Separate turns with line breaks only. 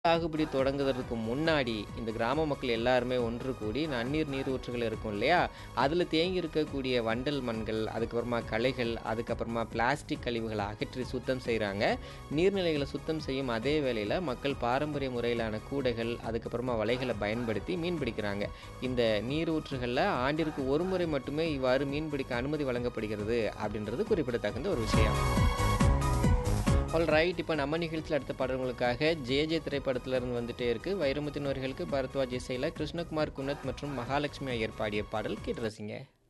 சாகுபடி தொடங்குவதற்கு முன்னாடி இந்த கிராம மக்கள் எல்லாருமே ஒன்று கூடி நன்னீர் நீரூற்றுகள் இருக்கும் இல்லையா அதில் தேங்கி இருக்கக்கூடிய வண்டல் மண்கள் அதுக்கப்புறமா களைகள் அதுக்கப்புறமா பிளாஸ்டிக் கழிவுகளை அகற்றி சுத்தம் செய்கிறாங்க நீர்நிலைகளை சுத்தம் செய்யும் அதே வேளையில் மக்கள் பாரம்பரிய முறையிலான கூடைகள் அதுக்கப்புறமா வலைகளை பயன்படுத்தி மீன் பிடிக்கிறாங்க இந்த நீரூற்றுகளில் ஆண்டிற்கு ஒரு முறை மட்டுமே இவ்வாறு மீன் பிடிக்க அனுமதி வழங்கப்படுகிறது அப்படின்றது குறிப்பிடத்தகுந்த ஒரு விஷயம் ஆல் ரைட் இப்போ நம்ம நிகழ்ச்சியில் அடுத்த பாடல்களுக்காக ஜே ஜே திரைப்படத்திலிருந்து வந்துட்டே இருக்கு வைரமுத்தின் வரிகளுக்கு பரத்வாஜ் இசையில் கிருஷ்ணகுமார் குன்னத் மற்றும் மகாலட்சுமி ஐயர் பாடிய பாடல் கேட்டு ரசிங்க